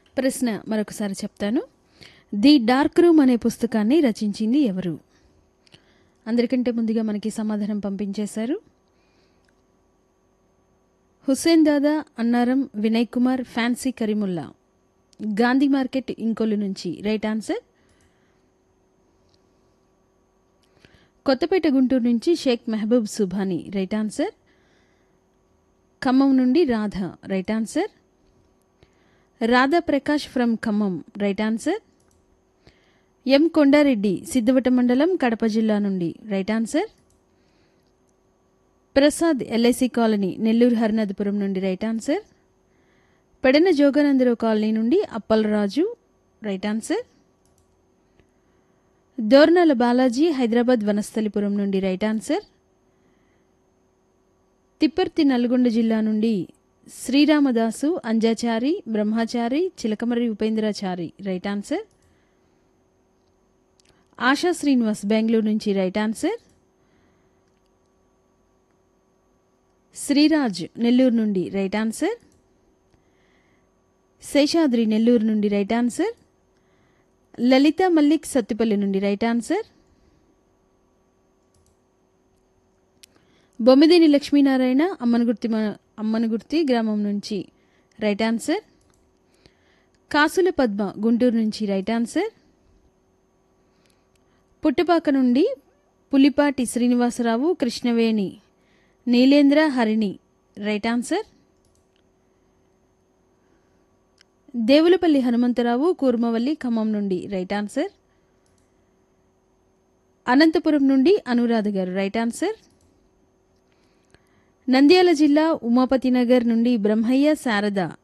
ప్రశ్న మరొకసారి చెప్తాను ది డార్క్ రూమ్ అనే పుస్తకాన్ని రచించింది ఎవరు అందరికంటే ముందుగా మనకి సమాధానం పంపించేశారు హుస్సేన్ దాదా అన్నారం వినయ్ కుమార్ ఫ్యాన్సీ కరీముల్లా గాంధీ మార్కెట్ ఇంకొల్లు నుంచి రైట్ ఆన్సర్ కొత్తపేట గుంటూరు నుంచి షేక్ మెహబూబ్ సుభాని రైట్ ఆన్సర్ ఖమ్మం నుండి Radha right answer Radha Prakash from Khammam right answer M Kondareddy Siddhavata మండలం కడప జిల్లా నుండి right answer Prasad LIC colony Nellore Harinathapuram నుండి right answer Pedana Joganandarao colony నుండి అప్పలరాజు రైట్ ఆన్సర్ దోర్నాల బాలాజీ హైదరాబాద్ వనస్థలిపురం నుండి రైట్ ఆన్సర్ తిప్పర్తి నల్గొండ జిల్లా నుండి శ్రీరామదాసు అంజాచారి బ్రహ్మచారి చిలకమర్రి ఉపేంద్రాచారి రైట్ ఆన్సర్ ఆశా శ్రీనివాస్ బెంగళూరు నుంచి రైట్ ఆన్సర్ శ్రీరాజ్ నెల్లూరు నుండి రైట్ ఆన్సర్ శేషాద్రి నెల్లూరు నుండి రైట్ ఆన్సర్ లలిత మల్లిక్ సత్తుపల్లి నుండి రైట్ ఆన్సర్ బొమ్మిదేని లక్ష్మీనారాయణ అమ్మనగుర్తి మ- అమ్మనగుర్తి గ్రామం నుంచి రైట్ ఆన్సర్ కాసుల పద్మ గుంటూరు నుంచి రైట్ ఆన్సర్ పుట్టపాక నుండి పులిపాటి శ్రీనివాసరావు కృష్ణవేణి నీలేంద్ర హరిణి రైట్ ఆన్సర్ దేవులపల్లి హనుమంతరావు కూర్మవల్లి ఖమ్మం నుండి రైట్ ఆన్సర్ అనంతపురం నుండి అనురాధ గారు రైట్ ఆన్సర్ నంద్యాల జిల్లా ఉమాపతి నగర్ నుండి బ్రహ్మయ్య శారద